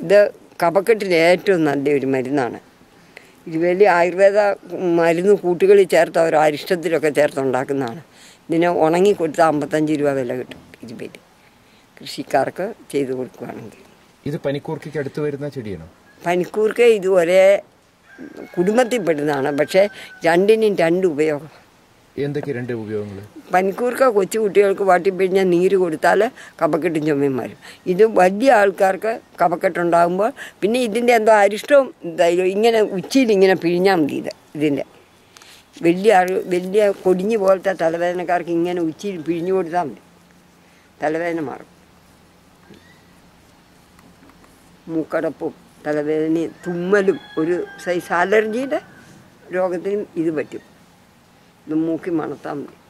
ഇത് കഫക്കെട്ടിന് ഏറ്റവും നല്ലൊരു മരുന്നാണ് ഇത് വലിയ ആയുർവേദ മരുന്ന് കൂട്ടുകളിൽ ചേർത്ത് അവർ അരിഷ്ടത്തിലൊക്കെ ചേർത്ത് ഉണ്ടാക്കുന്നതാണ് ഇതിന് ഉണങ്ങി കൊടുത്താൽ അമ്പത്തഞ്ച് രൂപ വില കിട്ടും ഇരുപത് കൃഷിക്കാർക്ക് ചെയ്ത് കൊടുക്കുകയാണെങ്കിൽ ഇത് പനിക്കൂർക്കയ്ക്ക് അടുത്ത് വരുന്ന ചെടിയാണോ പനിക്കൂർക്ക ഇത് ഒരേ കുടുംബത്തിൽപ്പെടുന്നതാണ് പക്ഷേ രണ്ടിനും രണ്ട് ഉപയോഗം എന്തൊക്കെ രണ്ട് ഉപയോഗങ്ങൾ പനിക്കൂർക്ക കൊച്ചു കുട്ടികൾക്ക് വാട്ടിപ്പിഴിഞ്ഞാൽ നീര് കൊടുത്താൽ കഫക്കെട്ടും ചുമയും വരും ഇത് വലിയ ആൾക്കാർക്ക് കഫക്കെട്ടുണ്ടാകുമ്പോൾ പിന്നെ ഇതിൻ്റെ എന്തോ അരിഷ്ടവും ഇതായാലും ഇങ്ങനെ ഉച്ചിയിൽ ഇങ്ങനെ പിഴിഞ്ഞാൽ മതി ഇത് ഇതിൻ്റെ വലിയ ആൾ വലിയ കൊടിഞ്ഞു പോലത്തെ തലവേദനക്കാർക്ക് ഇങ്ങനെ ഉച്ചിയിൽ പിഴിഞ്ഞു കൊടുത്താൽ മതി തലവേദന മാറും മൂക്കടപ്പും തലവേദനയും തുമ്മലും ഒരു സൈസ് അലർജിയുടെ രോഗത്തിനും ഇത് പറ്റും ഇത് മൂക്കി മണത്താൽ മതി